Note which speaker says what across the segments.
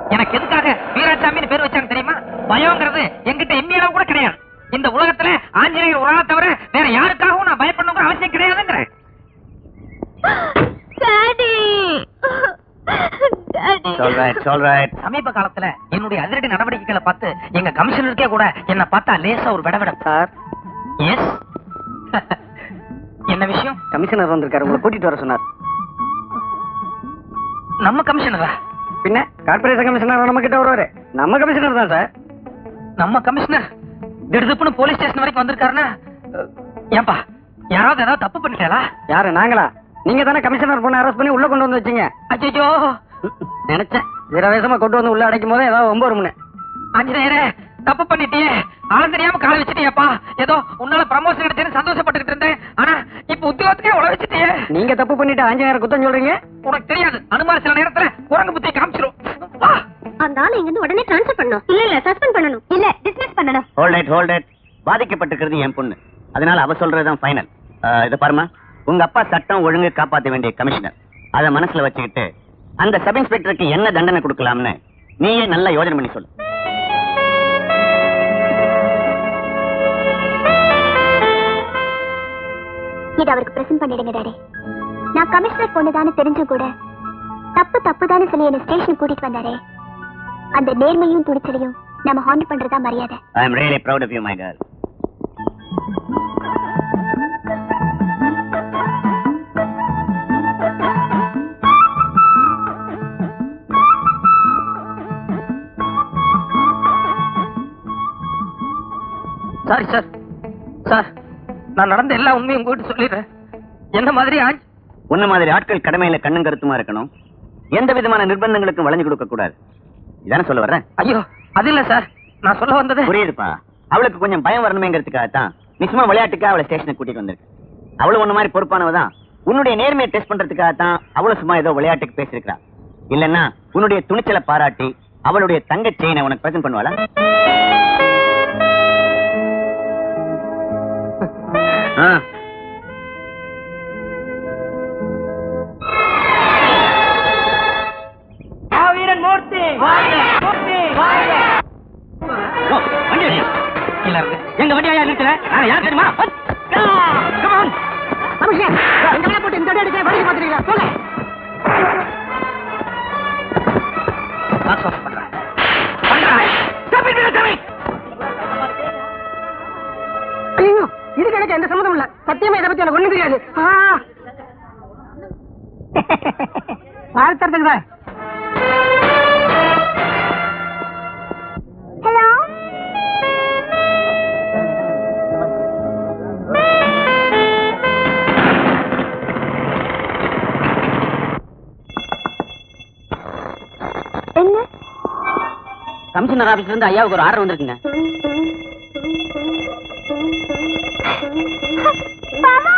Speaker 1: எனக்கு எதுக்காக வீராசாமின்னு பேர் வச்சாங்க தெரியுமா பயம்ங்கிறது என்கிட்ட எண்ணி அளவு கூட கிடையாது இந்த உலகத்துல ஆஞ்சநேயர் ஒரு ஆளை தவிர வேற யாருக்காகவும் நான் பயப்படணுங்கிற அவசியம் கிடையாதுங்கிறேன்
Speaker 2: டாடி டாடி
Speaker 3: சொல்றேன் சொல்றேன்
Speaker 1: சமீப காலத்துல என்னுடைய அதிரடி நடவடிக்கைகளை பார்த்து எங்க கமிஷனருக்கே கூட என்ன பார்த்தா லேசா ஒரு விடவிடம்
Speaker 3: சார்
Speaker 1: எஸ் என்ன விஷயம்
Speaker 3: கமிஷனர் வந்திருக்காரு உங்களை கூட்டிட்டு வர சொன்னார்
Speaker 1: நம்ம கமிஷனரா
Speaker 3: பின்ன கார்பரேஷன் கமிஷனர் நம்ம கிட்ட வருவாரு நம்ம கமிஷனர் தான் சார்
Speaker 1: நம்ம கமிஷனர் திடுதுப்புன்னு போலீஸ் ஸ்டேஷன் வரைக்கும் வந்திருக்காருன்னா அஹ், ஏன்பா யாராவது ஏதாவது தப்பு பண்ணிட்டாளா
Speaker 3: யாரு நாங்களா நீங்க தானே கமிஷனர் பொண்ணு அரெஸ்ட் பண்ணி உள்ள கொண்டு வந்து வச்சீங்க
Speaker 1: அச்சோ
Speaker 3: நினைச்சேன் வீரவேசமா கொண்டு வந்து உள்ள அடைக்கும் போது ஏதாவது ஒன்பது மணி
Speaker 1: ஆஞ்சநேயரே தப்பு பண்ணிட்டியே ஆளம் தெரியாம காலை வச்சுட்டியப்பா ஏதோ உன்னால ப்ரமோஷன் கிடைச்சேன்னு சந்தோஷப்பட்டுக்கிட்டு இருந்தேன் ஆனா இப்ப உத்தியோகத்துக்கே உழ வச்சுட்டியே
Speaker 3: நீங்க தப்பு பண்ணிட்டு ஆஞ்சநேயர் குத்தம் சொல்றீங்க
Speaker 1: உனக்கு தெரியாது அனுமார் சில நேரத்துல குரங்கு புத்தி காமிச்சிரும் வா.
Speaker 2: அந்த ஆளை இங்க இருந்து உடனே ட்ரான்ஸ்ஃபர் பண்ணணும் இல்ல இல்ல சஸ்பெண்ட் பண்ணணும் இல்ல டிஸ்மிஸ் பண்ணணும்
Speaker 4: ஹோல்ட் இட் ஹோல்ட் இட் பாதிக்கப்பட்டிருக்கிறது என் பொண்ணு அதனால அவ சொல்றதுதான் ஃபைனல் இத பாருமா உங்க அப்பா சட்டம் ஒழுங்கு காப்பாத்த வேண்டிய கமிஷனர் அத மனசுல வச்சுக்கிட்டு அந்த சப் இன்ஸ்பெக்டருக்கு என்ன தண்டனை கொடுக்கலாம்னு நீயே நல்லா யோசனை பண்ணி சொல்லு
Speaker 2: இது அவருக்கு பிரசன்ட் பண்ணிடுங்க டாடி நான் கமிஷனர் பொண்ணுதானே தெரிஞ்சும் கூட தப்பு தப்புதானே சொல்லி என்ன ஸ்டேஷன் கூட்டிட்டு வந்தாரே அந்த நேர்மையும் துணிச்சலையும் நம்ம ஹாண்ட் பண்றதா மரியாதை
Speaker 4: I am really proud of you my girl
Speaker 1: sorry sir sir நான் நடந்த எல்லா உண்மையும் உங்ககிட்ட சொல்லிடுறேன் என்ன மாதிரி ஆஞ்ச்
Speaker 4: உன்ன மாதிரி ஆட்கள் கடமையில கண்ணும் கருத்துமா இருக்கணும் எந்த விதமான நிர்பந்தங்களுக்கும் வளைஞ்சு கொடுக்க கூடாது இதானே சொல்ல வர்றேன்
Speaker 1: ஐயோ அது இல்ல சார் நான் சொல்ல வந்தது
Speaker 4: புரியுதுப்பா அவளுக்கு கொஞ்சம் பயம் வரணுமேங்கிறதுக்காகத்தான் நீ சும்மா விளையாட்டுக்கு அவளை ஸ்டேஷனுக்கு கூட்டிட்டு வந்திருக்க அவளும் உன்ன மாதிரி பொறுப்பானவதான் உன்னுடைய நேர்மையை டெஸ்ட் பண்றதுக்காகத்தான் அவளும் சும்மா ஏதோ விளையாட்டுக்கு பேசிருக்கா இல்லன்னா உன்னுடைய துணிச்சலை பாராட்டி அவளுடைய தங்க செயினை உனக்கு பிரசன்ட் பண்ணுவாளா ஆ. ஓ, வண்டி எடு.
Speaker 1: கீழ இருக்கு
Speaker 4: எங்க வண்டி ஐயா நிறுத்தல நான் யார் தெரியுமா
Speaker 1: பாக்ஸ் ஆஃப் பண்றேன் பண்றேன் தப்பி விடு, தம்பி.
Speaker 3: ஐயோ இதுக்கு எனக்கு எந்த சம்மந்தம் இல்ல சத்தியமா இதை பத்தி எனக்கு ஒண்ணும் தெரியாது வாழ்த்தறதுக்கு தான்
Speaker 2: ஹலோ என்ன
Speaker 4: கமிஷனர் ஆபீஸ்ல இருந்து ஐயாவுக்கு ஒரு ஆர்டர் வந்திருக்குங்க
Speaker 2: மாமா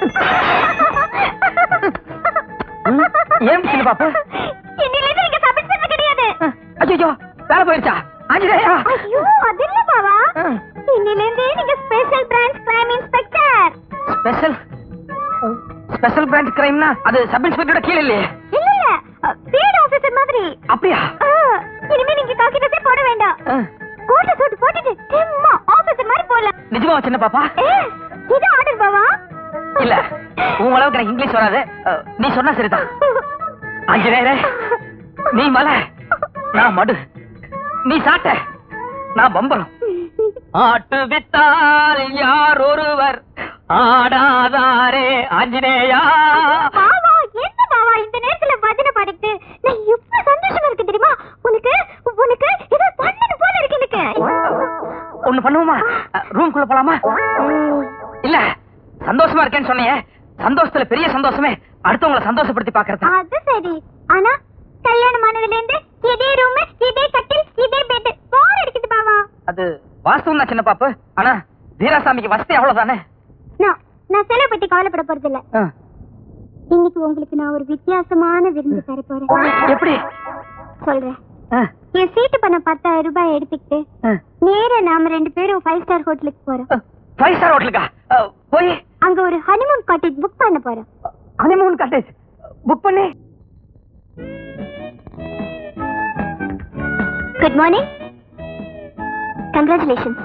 Speaker 1: ஏன் சின்ன பாப்பா
Speaker 2: இன்னிலிருந்து நீங்க சபிச்சது கிடையாது
Speaker 1: ஐயோ வேலை போயிருச்சா ஆஞ்சநேயா
Speaker 2: ஐயோ அது இல்ல பாவா இன்னிலிருந்து நீங்க special branch crime inspector
Speaker 1: special special branch கிரைம்னா அது சப் இன்ஸ்பெக்டரோட கீழ இல்லையே
Speaker 2: இல்ல இல்ல ஃபீல்ட் ஆபீசர் மாதிரி
Speaker 1: அப்படியா
Speaker 2: ஆ, இனிமே நீங்க காக்கிட்டே போட வேண்டாம்
Speaker 1: ஆ.
Speaker 2: கோட்டை சூட் போட்டுட்டு சும்மா ஆபீசர் மாதிரி போலாம்
Speaker 1: நிஜமா சின்ன பாப்பா
Speaker 2: ஏ இது ஆர்டர் பாவா
Speaker 1: இல்ல உங்க அளவுக்கு எனக்கு இங்கிலீஷ் வராது அஹ், நீ சொன்னா சரிதான் ஆஞ்சநேயரே நீ மலை நான் மடு நீ சாட்ட நான் பம்பரம் ஆட்டு வித்தால் யார் ஒருவர் ஆடாதாரே ஆஞ்சநேயா
Speaker 2: பாவா என்ன பாவா இந்த நேரத்துல பஜனை பாடிட்டு நான் எவ்வளவு சந்தோஷமா இருக்கு தெரியுமா உனக்கு உனக்கு ஏதோ பண்ணணும் போல இருக்கு எனக்கு
Speaker 1: ஒண்ணு பண்ணுவோமா ரூம்குள்ள போலாமா இல்ல சந்தோஷமா இருக்கேன்னு சொன்னியே சந்தோஷத்துல பெரிய சந்தோஷமே அடுத்தவங்களை சந்தோஷப்படுத்தி பாக்குறது
Speaker 2: அது சரி ஆனா கல்யாணம் ஆனதுல இருந்து இதே ரூம் இதே கட்டில் இதே பெட் போர் அடிக்குது பாவா
Speaker 1: அது வாஸ்தவம் தான் சின்ன பாப்பு ஆனா வீராசாமிக்கு வசதி அவ்வளவுதானே
Speaker 2: நான் நான் செலவு பத்தி கவலைப்பட போறது இல்ல
Speaker 1: ஆ.
Speaker 2: இன்னைக்கு உங்களுக்கு நான் ஒரு வித்தியாசமான விருந்து தர போறேன்
Speaker 1: எப்படி
Speaker 2: சொல்றேன்
Speaker 1: ஆ,
Speaker 2: என் சீட்டு பண்ண பத்தாயிரம் ரூபாய் எடுத்துக்கிட்டு
Speaker 1: ஆ.
Speaker 2: நேரா நாம ரெண்டு பேரும் ஃபைவ் ஸ்டார் ஹோட்டலுக்கு போறோம்
Speaker 1: ஃபைவ் ஸ்டார் ஹோட்டலுக்கா அஹ், போய்
Speaker 2: அங்க ஒரு ஹனிமூன் காட்டேஜ் புக் பண்ண போறோம்
Speaker 1: ஹனிமூன் காட்டேஜ் புக் பண்ணி
Speaker 2: குட் மார்னிங் கங்க்ராச்சுலேஷன்ஸ்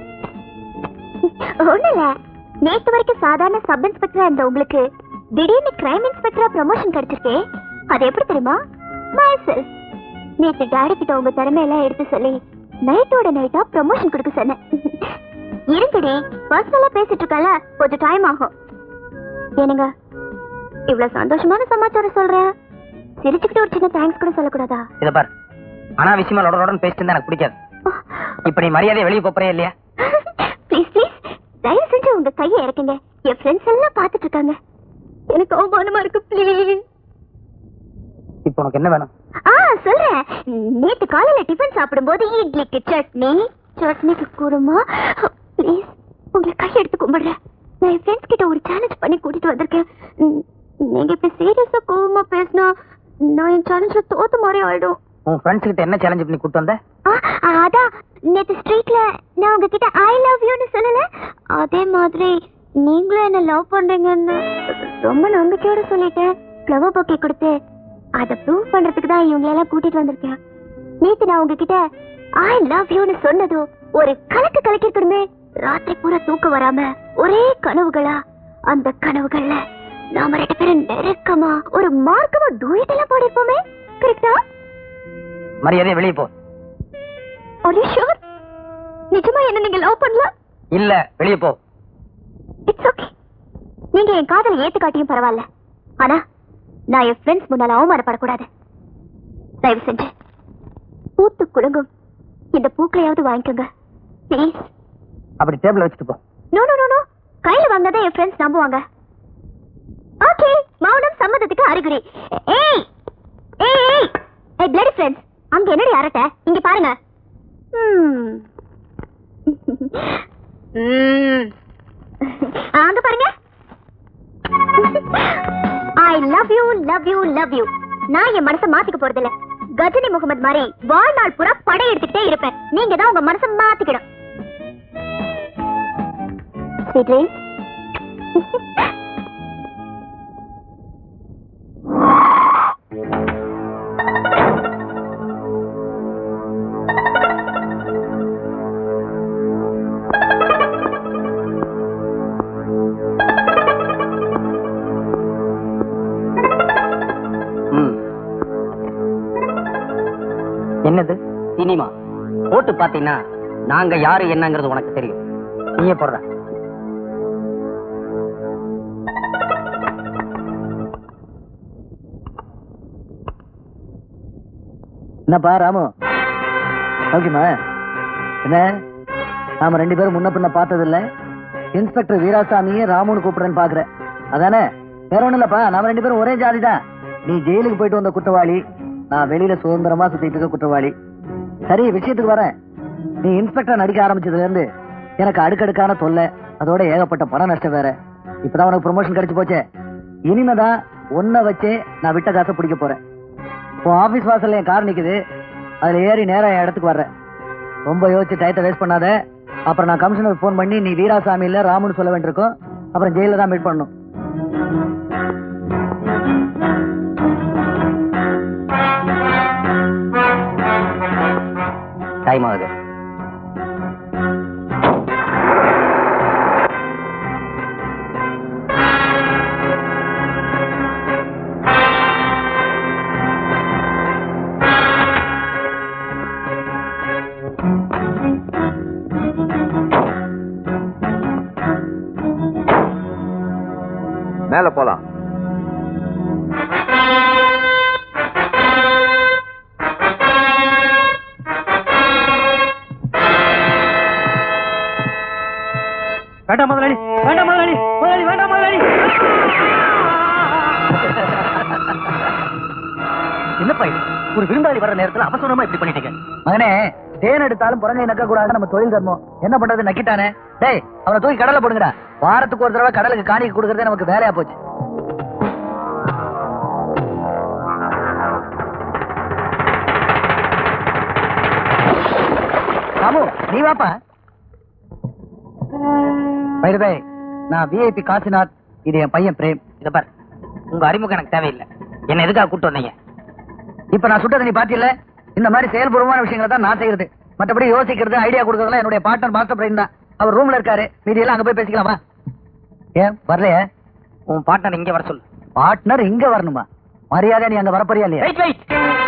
Speaker 2: ஒண்ணு இல்ல நேத்து வரைக்கும் சாதாரண சப் இன்ஸ்பெக்டரா இருந்த உங்களுக்கு திடீர்னு கிரைம் இன்ஸ்பெக்டரா ப்ரமோஷன் கிடைச்சிருக்கே அது எப்படி தெரியுமா myself நேத்து டாடி கிட்ட உங்க திறமையெல்லாம் எடுத்து சொல்லி நைட்டோட நைட்டா ப்ரமோஷன் கொடுக்க சொன்னேன் இருங்கடி பர்சனலா பேசிட்டு இருக்கல கொஞ்சம் டைம் ஆகும் ஏனுங்க இவ்வளவு சந்தோஷமான சமாச்சாரம் சொல்றேன் சிரிச்சுக்கிட்டு ஒரு சின்ன தேங்க்ஸ் கூட சொல்லக்கூடாதா
Speaker 1: இத பார் அனாவசியமா லொடலொடன்னு பேசிட்டு இருந்தா எனக்கு பிடிக்காது இப்ப நீ மரியாதையை வெளியே போறே இல்லையா
Speaker 2: ப்ளீஸ் ப்ளீஸ் தயவு செஞ்சு உங்க கையை இறக்குங்க என் ஃப்ரெண்ட்ஸ் எல்லாம் பாத்துட்டு இருக்காங்க எனக்கு அவமானமா இருக்கு ப்ளீஸ்
Speaker 1: இப்போ உனக்கு என்ன வேணும்
Speaker 2: ஆ சொல்றேன் நேத்து காலையில டிஃபன் சாப்பிடும்போது இட்லிக்கு சட்னி சட்னிக்கு குருமா ப்ளீஸ் உங்களை கை எடுத்து கும்பிடுறேன் நான் என் ஃப்ரெண்ட்ஸ் கிட்ட ஒரு சேலஞ்ச் பண்ணி கூட்டிட்டு வந்திருக்கேன் ம், நீங்க இப்ப சீரியஸா கோவமா பேசினா நான் என் சேலஞ்ச்ல தோத்த மாதிரி ஆயிடும்
Speaker 1: உன் ஃப்ரெண்ட்ஸ் கிட்ட என்ன சேலஞ்ச் பண்ணி கூட்டு வந்த
Speaker 2: ஆ, அதான் நேத்து ஸ்ட்ரீட்ல நான் உங்ககிட்ட ஐ லவ் யூன்னு சொல்லல அதே மாதிரி நீங்களும் என்ன லவ் பண்றீங்கன்னு ரொம்ப நம்பிக்கையோட சொல்லிட்டேன் ஃப்ளவர் பொக்கே கொடுத்து அதை ப்ரூவ் பண்றதுக்கு தான் இவங்க எல்லாம் கூட்டிட்டு வந்திருக்கேன் நேத்து நான் உங்ககிட்ட ஐ லவ் யூன்னு சொன்னதும் ஒரு கலக்கு கலக்கிருக்கணுமே ராத்திரி பூரா தூக்கம் வராம ஒரே கனவுகளா அந்த கனவுகள்ல நாம ரெண்டு பேரும் நெருக்கமா ஒரு மார்க்கமா டூயட் எல்லாம் பாடிருப்போமே கரெக்டா
Speaker 1: மரியாதையை வெளியே போ
Speaker 2: Are you sure? நிஜமா என்ன நீங்க லவ் பண்ணல
Speaker 1: இல்ல வெளியே போ
Speaker 2: இட்ஸ் ஓகே நீங்க என் காதலை ஏத்து காட்டியும் பரவாயில்ல ஆனா நான் என் ஃப்ரெண்ட்ஸ் முன்னால அவமானப்படக்கூடாது தயவு செஞ்சு பூத்து குலுங்கும் இந்த பூக்களையாவது வாங்கிக்கோங்க ப்ளீஸ்
Speaker 1: அப்படி டேபிள் வச்சுட்டு போ
Speaker 2: நோ நோ நோ நோ கையில வாங்கினதை என் ஃப்ரெண்ட்ஸ் நம்புவாங்க ஓகே மௌனம் சம்மதத்துக்கு அறிகுறி ஏய் ஏய் ஏய் ஏய் பிளடி ஃப்ரெண்ட்ஸ் அங்க என்னடி அரட்டை இங்க பாருங்க ம். ம். அங்க பாருங்க I love you love you love you நான் என் மனசை மாத்திக்க போறதில்ல கஜினி முகமது மாதிரி வாழ்நாள் பூரா படை எடுத்துக்கிட்டே இருப்பேன் நீங்க தான் உங்க மனசை மாத்திக்கணும் Sweet dreams.
Speaker 1: ம். என்னது சினிமா போட்டு பாத்தீங்கன்னா நாங்க யாரு என்னங்கிறது உனக்கு தெரியும் நீயே போடுற
Speaker 3: என்னப்பா ராமு ஓகேமா என்ன நாம ரெண்டு பேரும் முன்ன பின்ன பார்த்தது இல்ல இன்ஸ்பெக்டர் வீராசாமியே ராமுன்னு கூப்பிடுறேன்னு பாக்குறேன் அதானே வேற ஒண்ணும் இல்லப்பா நாம ரெண்டு பேரும் ஒரே ஜாதி தான் நீ ஜெயிலுக்கு போயிட்டு வந்த குற்றவாளி நான் வெளியில சுதந்திரமா சுத்திட்டு இருக்க குற்றவாளி சரி விஷயத்துக்கு வரேன் நீ இன்ஸ்பெக்டர் நடிக்க ஆரம்பிச்சதுல இருந்து எனக்கு அடுக்கடுக்கான தொல்லை அதோட ஏகப்பட்ட பண நஷ்டம் வேற இப்பதான் உனக்கு ப்ரொமோஷன் கிடைச்சு போச்சே இனிமேதான் உன்னை வச்சே நான் விட்ட காசை பிடிக்க போறேன் உன் ஆபீஸ் வாசல்ல என் கார் நிக்குது அதுல ஏறி நேரா என் இடத்துக்கு வர்றேன் ரொம்ப யோசிச்சு டயத்தை வேஸ்ட் பண்ணாத அப்புறம் நான் கமிஷனர் ஃபோன் பண்ணி நீ வீராசாமி இல்ல ராமுன்னு சொல்ல வேண்டியிருக்கும் அப்புறம் ஜெயில தான் மீட் பண்ணணும்
Speaker 1: டைம் ஆகுது
Speaker 5: மேல போலாம்
Speaker 1: வேண்டாம் முதலாளி வேண்டாம் முதலாளி முதலாளி வேண்டாம் முதலாளி என்னப்பா இது ஒரு விருந்தாளி வர நேரத்துல அவசரமா இப்படி பண்ணிட்டீங்க
Speaker 3: மகனே தேன் எடுத்தாலும் புறங்கை நக்க கூடாது நம்ம தொழில் தர்மம் என்ன பண்றது நக்கிட்டானே டேய் அவனை தூக்கி கடல்ல போடுங்கடா வாரத்துக்கு ஒரு தடவை கடலுக்கு காணிக்கை கொடுக்கறதே நமக்கு வேலையா போச்சு ராமு நீ வாப்பா பை நான் விஐபி காசிநாத் இது என் பையன் பிரேம்
Speaker 1: இத பார் உங்க அறிமுகம் எனக்கு தேவையில்லை என்ன எதுக்காக கூட்டு வந்தீங்க
Speaker 3: இப்ப நான் சுட்டதை நீ பாத்தியில்ல இந்த மாதிரி செயல்பூர்வமான விஷயங்களை தான் நான் செய்யறது மற்றபடி யோசிக்கிறது ஐடியா கொடுக்கறதுலாம் என்னுடைய பார்ட்னர் மாஸ்டர் பிரைன் தான் அவர் ரூம்ல இருக்காரு மீதியெல்லாம் அங்க போய் பேசிக்கலாமா ஏன் வரலையே
Speaker 1: உன் பார்ட்னர் இங்க வர சொல்லு
Speaker 3: பார்ட்னர் இங்க வரணுமா மரியாதை நீ அங்க வரப்போறியா இல்லையா
Speaker 1: வெயிட் வெயிட்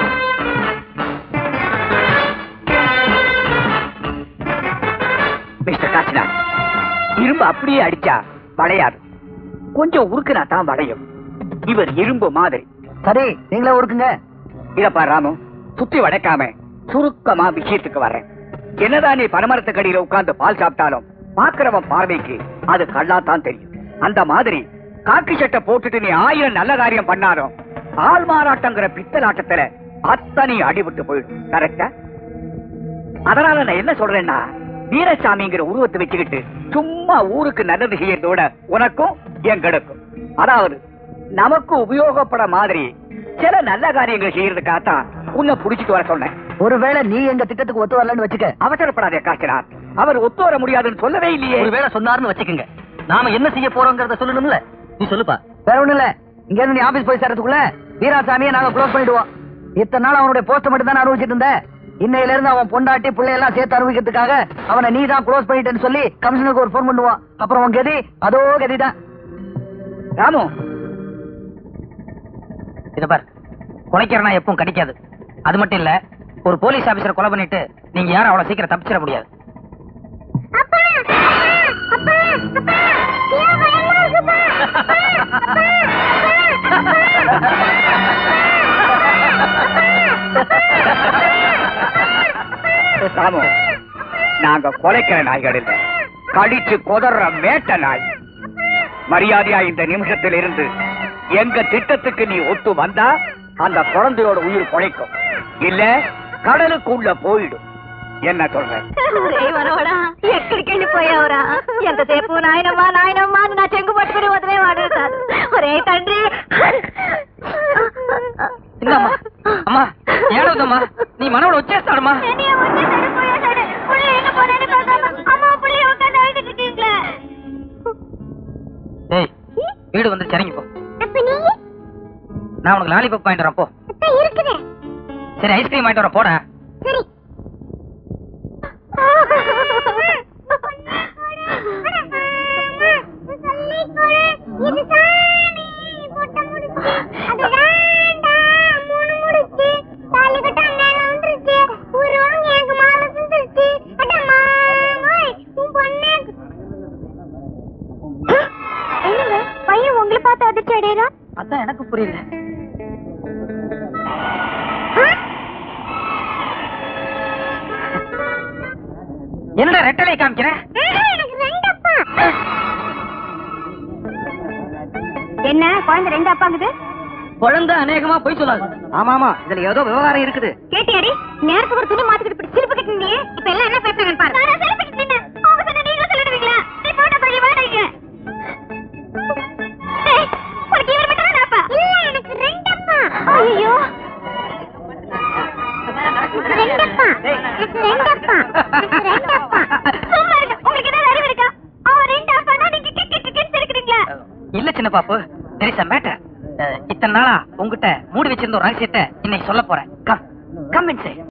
Speaker 6: மிஸ்டர் காசிநாத் இரும்பு அப்படியே அடிச்சா வளையாது கொஞ்சம் உருக்குனா தான் வளையும் இவர் இரும்பு மாதிரி
Speaker 3: சரி நீங்களே ஊருக்குங்க
Speaker 6: இதப்பா ராமு சுத்தி வளைக்காம சுருக்கமா விஷயத்துக்கு வர்றேன் என்னதான் நீ பனமரத்துக்கடியில உட்கார்ந்து பால் சாப்பிட்டாலும் பாக்குறவன் பார்வைக்கு அது கல்லாத்தான் தெரியும் அந்த மாதிரி காக்கி சட்டை போட்டுட்டு நீ ஆயிரம் நல்ல காரியம் பண்ணாலும் ஆள் மாறாட்டங்கிற பித்தலாட்டத்துல அத்தனை அடிபட்டு போயிடும் கரெக்டா அதனால நான் என்ன சொல்றேன்னா வீரசாமிங்கிற உருவத்தை வச்சுக்கிட்டு சும்மா ஊருக்கு நல்லது செய்யறதோட உனக்கும் எங்களுக்கும் அதாவது நமக்கு உபயோகப்பட மாதிரி சில நல்ல காரியங்கள் செய்யறதுக்காகத்தான் உன்னை புடிச்சிட்டு வர சொன்னேன்
Speaker 3: ஒருவேளை நீ எங்க திட்டத்துக்கு ஒத்து வரலன்னு வச்சுக்க
Speaker 6: அவசரப்படாதே காசினார் அவர் ஒத்து வர முடியாதுன்னு சொல்லவே இல்லையே
Speaker 1: ஒருவேளை சொன்னாருன்னு வச்சுக்கோங்க நாம என்ன செய்ய போறோங்கிறத சொல்லணும்ல நீ சொல்லுப்பா
Speaker 3: வேற ஒண்ணும் இல்ல இங்க இருந்து நீ ஆபீஸ் போய் சேர்றதுக்குள்ள வீராசாமியை நாங்க க்ளோஸ் பண்ணிடுவோம் இத்தனை நாள் அவனுடைய போஸ்ட் மட்டும் தான் அனுபவிச்சிட்டு இருந்த இன்னையில இருந்து அவன் பொண்டாட்டி பிள்ளை எல்லாம் சேர்த்து அனுபவிக்கிறதுக்காக அவனை நீ தான் க்ளோஸ் பண்ணிட்டேன்னு சொல்லி கமிஷனருக்கு ஒரு ஃபோன் பண்ணுவான் அப்புறம் உன் கதி அதோ கதி தான்
Speaker 6: ராமு
Speaker 1: இத பார் கொலைக்கிறனா எப்பவும் கிடைக்காது அது மட்டும் இல்ல ஒரு போலீஸ் ஆபீசர் கொலை பண்ணிட்டு நீங்க யாரும் அவ்வளவு சீக்கிரம் தப்பிச்சிட முடியாது
Speaker 2: அப்பா அப்பா அப்பா அப்பா ஏன் பயமா இருக்குப்பா
Speaker 6: ராமு நாங்க கொலைக்கிற நாய்கள் இல்ல கடிச்சு கொதற மேட்ட நாய் மரியாதையா இந்த நிமிஷத்தில் இருந்து எங்க திட்டத்துக்கு நீ ஒத்து வந்தா அந்த குழந்தையோட உயிர் பொழைக்கும் இல்ல கடலுக்குள்ள போயிடும் என்ன சொல்ற
Speaker 2: ఒరే మనవడా ఎక్కడికి వెళ్ళిపోయావురా ఎంతసేపు నాయనమ్మా నాయనమ్మా అని నా చెంగు పట్టుకుని వదిలేవాడు కాదు ఒరే తండ్రి
Speaker 1: இந்தம்மா அம்மா ஏழாவதம்மா நீ మనవడు వచ్చేస్తాడమ్మా
Speaker 2: என்னைய வந்து தடுப்போயாடு. புள்ளை எங்க போறேன்னு பார்க்காம அம்மா புள்ளைய உட்கார்ந்து அழுதுட்டு இருக்கீங்களே.
Speaker 1: ஏய் வீடு வந்து இறங்கி போ
Speaker 2: அப்ப நீ
Speaker 1: நான் உனக்கு லாலிபப் வாங்கிட்டு வரேன் போ
Speaker 2: அப்ப இருக்குதே
Speaker 1: சரி ஐஸ்கிரீம் வாங்கிட்டு வரேன் போடா
Speaker 2: சரி பையன் உங்களை பார்த்து அதிர்ச்சி அடையிறான்
Speaker 1: அதான் எனக்கு புரியல என்னடா ரெட்டலை காமிக்கிற
Speaker 2: எனக்கு ரெண்டு அப்பா என்ன குழந்தை ரெண்டு அப்பாங்குது
Speaker 1: குழந்தை அநேகமா போய் சொல்லாது
Speaker 3: ஆமா ஆமா இதுல ஏதோ விவகாரம் இருக்குது
Speaker 2: கேட்டியாடி நேரத்துக்கு ஒரு துணி மாத்திக்கிட்டு இப்படி சிரிப்பு கட்டினீங்க இப்ப எல்லாம் என்ன பேசுறாங்கன்னு பாரு நான் சிரிப்பு கட்டினேன் அவங்க சொன்ன நீங்களும் சொல்லிடுவீங்களா நீ போட்ட பள்ளி வாடகைங்க ஏய், உனக்கு இவர் மட்டும் தான் அப்பா இல்ல எனக்கு ரெண்டு அப்பா ஐயோ ரெண்டு அப்பா எனக்கு ரெண்டு அப்பா எனக்கு ரெண்டு அப்பா சும்மா இருங்க உங்களுக்கு ஏதாவது அறிவு இருக்கா அவன் ரெண்டு அப்பா தான் நீங்க கிக் கிக் கிக் இருக்கிறீங்களா
Speaker 1: இல்ல சின்ன பாப்பு தெர் இஸ் மேட்டர் இத்தனை நாளா உங்ககிட்ட மூடி வச்சிருந்த ஒரு ரகசியத்தை இன்னைக்கு சொல்ல போறேன் கம் கம் இன்சைட்